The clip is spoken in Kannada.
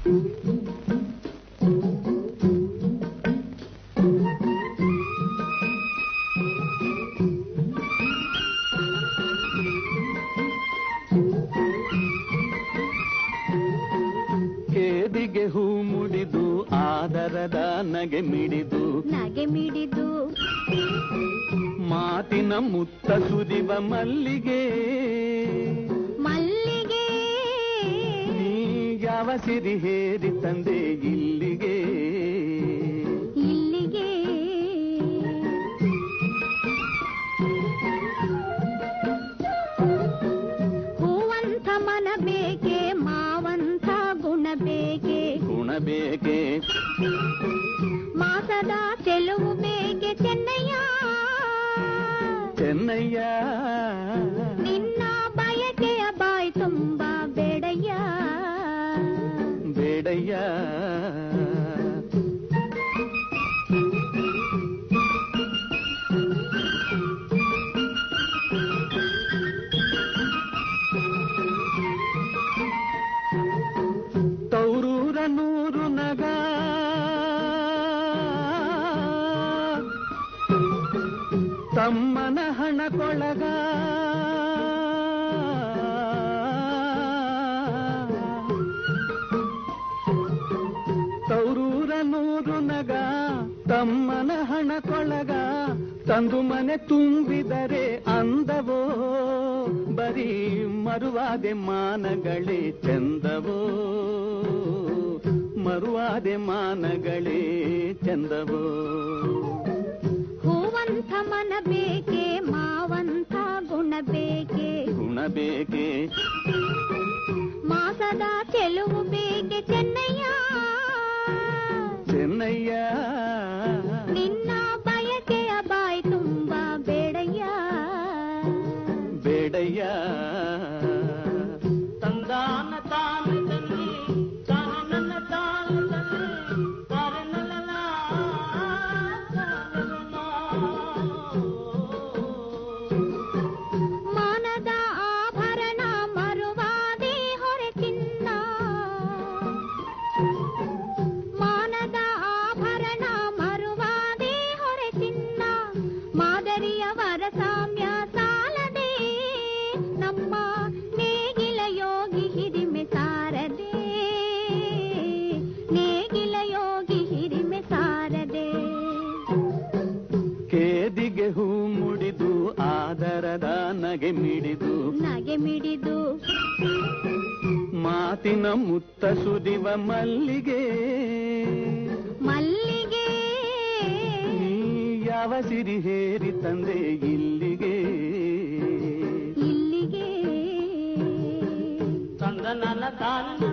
ಕೇದಿಗೆ ಹೂ ಮುಡಿದು ಆದರದ ನಗೆ ಮಿಡಿದು ನಗೆ ಮಿಡಿದು ಮಾತಿನ ಮುತ್ತ ಸುರಿವ ಮಲ್ಲಿಗೆ ಮಲ್ಲಿಗೆ ನೀ ಯಾವ ಸಿರಿ ಹೇರಿ ತಂದೆ ಇಲ್ಲಿಗೆ ಇಲ್ಲಿಗೆ ಹೂವಂತ ಮನ ಬೇಕೆ ಮಾವಂತ ಗುಣ ಬೇಕೆ ಗುಣ ಬೇಕೆ ಮಾಸದ ಚೆಲುವು ಬೇಕೆ ಚೆನ್ನಯ್ಯ ಚೆನ್ನಯ್ಯ ನಿನ್ನ ಬಯಕೆಯ ಬಾಯ್ ತುಂಬ ಬೇಡಯ್ಯ ಬೇಡಯ್ಯ ತೌರೂರ ನೂರು ನಗ ತಮ್ಮನ ಹಣ ಕೊಳಗ ತೌರೂರ ನೂರು ನಗ ತಮ್ಮನ ಹಣ ಕೊಳಗ ತಂದು ಮನೆ ತುಂಬಿದರೆ ಅಂದವೋ ಬರೀ ಮರುವಾದೆ ಮಾನಗಳೇ ಚಂದವೋ ಮರುವಾದೆ ಮಾನಗಳೇ ಚಂದವೋ ಹೂವಂತ ಮನ ಬೇಕೆ ಮಾವಂತ ಗುಣ ಬೇಕೆ ಗುಣ ಬೇಕೆ ಮಾಸದ ಚೆಲುವು ಬೇಕೆ ಚೆನ್ನಯ್ಯ ಚೆನ್ನಯ್ಯ ನಿನ್ನ ಬಯಕೆಯ ಬಾಯ್ ತುಂಬ ಬೇಡಯ್ಯ ಬೇಡಯ್ಯ ತಂದಾನ ತಾನದಲ್ಲಿ ತಾನನ ತಾನದಲ್ಲಿ ತಾನನನ ಮಾನದ ಆಭರಣ ಮರುವಾದೆ ಹೊರೆ ಚಿನ್ನ ಮಾನದ ಆಭರಣ ಮರುವಾದೆ ಹೊರೆ ಚಿನ್ನ ಮಾದರಿಯ ವರ ಸಾಮ್ಯ ಸಾಲದೆ ನಮ್ಮ ನೇಗಿಲ ಯೋಗಿ ಹಿರಿಮೆ ಸಾರದೆ ನೇಗಿಲ ಯೋಗಿ ಹಿರಿಮೆ ಸಾರದೆ ಕೇದಿಗೆ ಹೂ ಮುಡಿದು ಆದರದ ನಗೆ ಮಿಡಿದು ನಗೆ ಮಿಡಿದು ಮಾತಿನ ಮುತ್ತ ಸುದಿವ ಮಲ್ಲಿಗೆ ಮಲ್ಲಿಗೆ ನೀ ಯಾವ ಸಿರಿ ಹೇರಿ ತಂದೆ ಇಲ್ಲಿಗೆ ಇಲ್ಲಿಗೆ ತಂದನನ ತಾನನ